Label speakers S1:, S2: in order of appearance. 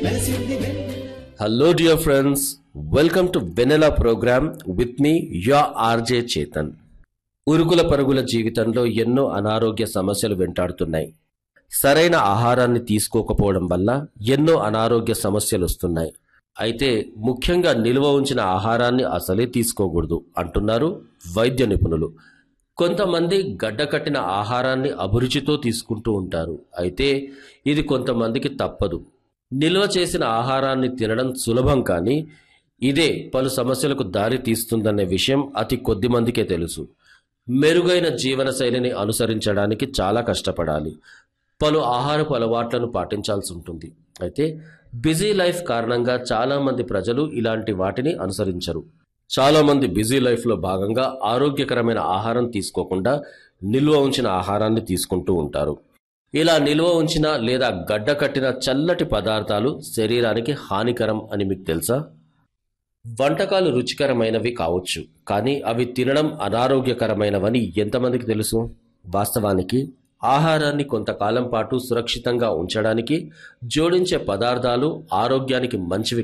S1: hello dear friends welcome to Vennela program with me యా RJ Chetan ఉరుకుల పరుగుల జీవితంలో ఎన్నో అనారోగ్య సమస్యలు వెంటాడుతున్నాయి సరైన ఆహారాన్ని తీసుకోకపోవడం వల్ల ఎన్నో అనారోగ్య సమస్యలు వస్తున్నాయి అయితే ముఖ్యంగా నిల్వ ఉంచిన ఆహారాన్ని అసలే తీసుకోకూడదు అంటున్నారు వైద్య నిపుణులు కొంతమంది గడ్డకట్టిన ఆహారాన్ని అభిరుచితో తీసుకుంటూ ఉంటారు అయితే ఇది కొంతమందికి తప్పదు నిల్వ చేసిన ఆహారాన్ని తినడం సులభం కానీ ఇదే పలు సమస్యలకు దారి తీస్తుందనే విషయం అతి కొద్ది మందికే తెలుసు మెరుగైన జీవనశైలిని అనుసరించడానికి చాలా కష్టపడాలి పలు ఆహారపు అలవాట్లను పాటించాల్సి ఉంటుంది అయితే బిజీ లైఫ్ కారణంగా చాలా మంది ప్రజలు ఇలాంటి వాటిని అనుసరించరు చాలా మంది బిజీ లైఫ్లో భాగంగా ఆరోగ్యకరమైన ఆహారం తీసుకోకుండా నిల్వ ఉంచిన ఆహారాన్ని తీసుకుంటూ ఉంటారు ఇలా నిల్వ ఉంచిన లేదా గడ్డ కట్టిన చల్లటి పదార్థాలు శరీరానికి హానికరం అని మీకు తెలుసా వంటకాలు రుచికరమైనవి కావచ్చు కానీ అవి తినడం అనారోగ్యకరమైనవని ఎంతమందికి తెలుసు వాస్తవానికి ఆహారాన్ని కొంతకాలం పాటు సురక్షితంగా ఉంచడానికి జోడించే పదార్థాలు ఆరోగ్యానికి మంచివి